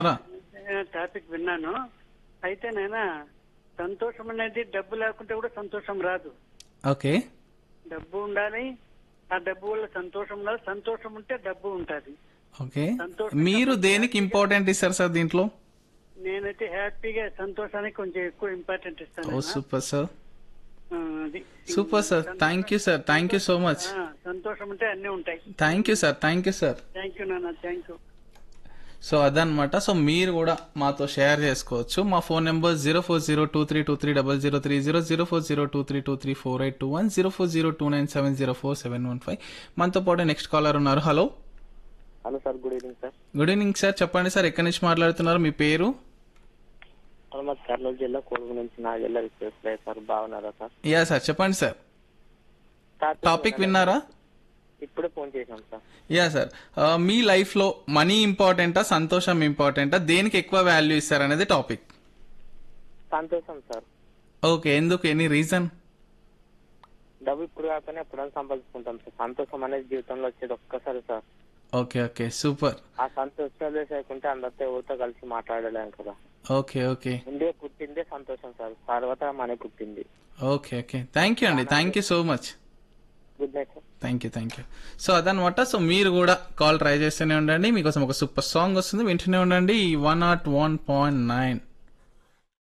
రా. టాపిక్ విన్నాను అయితే నేను సంతోషం అనేది డబ్బు లేకుంటే కూడా సంతోషం రాదు ఓకే డబ్బు ఉండాలి ఆ డబ్బు వల్ల సంతోషం ఉండాలి సంతోషం ఉంటే డబ్బు ఉంటది ఓకే సంతోషం మీరు దేనికి ఇంపార్టెంట్ ఇస్తారు సార్ దీంట్లో నేనైతే హ్యాపీగా సంతోషానికి కొంచెం ఎక్కువ ఇంపార్టెంట్ ఓ ఇస్తాను సూపర్ సార్ ఆ, అది. Super sir thank you sir thank you so much ఆ, సంతోషం ఉంటే అన్ని ఉంటాయి thank you sir thank you sir thank you నాన్న థ్యాంక్ యూ సో అదనమాట సో మీరు కూడా మాతో షేర్ చేసుకోవచ్చు మా phone number zero four zero two three two three double zero three zero zero four zero two three two three four eight two one zero four zero two nine seven zero four seven one five మనతో పాటు next caller ఉన్నారు hello hello sir good evening sir good evening sir చెప్పండి sir ఎక్కడి నుంచి మాట్లాడుతున్నారు మీ పేరు hello మాది కర్నూలు జిల్లా కొడుకు నుంచి నా జిల్లా రిక్వెస్ట్ లేదు సార్ బాగున్నారా సార్ యా సార్ చెప్పండి సార్ టాపిక్ విన్నారా ఇప్పుడే ఫోన్ చేశాం సార్ యా సార్ ఆ, మీ లైఫ్లో మనీ ఇంపార్టెంటా సంతోషం ఇంపార్టెంటా దేనికి ఎక్కువ వాల్యూ ఇస్తారు అనేది టాపిక్ సంతోషం సార్ ఓకే ఎందుకు ఎనీ రీజన్ డబ్బు ఇప్పుడు కాకపోయినా ఎప్పుడైనా సంపాదించుకుంటాం సార్ సంతోషం అనేది జీవితంలో వచ్చేది ఒక్కసారి సార్ ఓకే ఓకే సూపర్ ఆ సంతోషాలు లేకుంటే అందరితో ఎవరితో కలిసి మాట్లాడలేం కదా ఓకే ఓకే ముందే పుట్టిందే సంతోషం సార్ తర్వాత మన పుట్టింది ఓకే ఓకే థ్యాంక్ యూ అండి thank you so much good night sir thank you thank you so అదనమాట సో మీరు కూడా కాల్ ట్రై చేస్తూనే ఉండండి మీకోసం ఒక సూపర్ సాంగ్ వస్తుంది వింటూనే ఉండండి one nought one point nine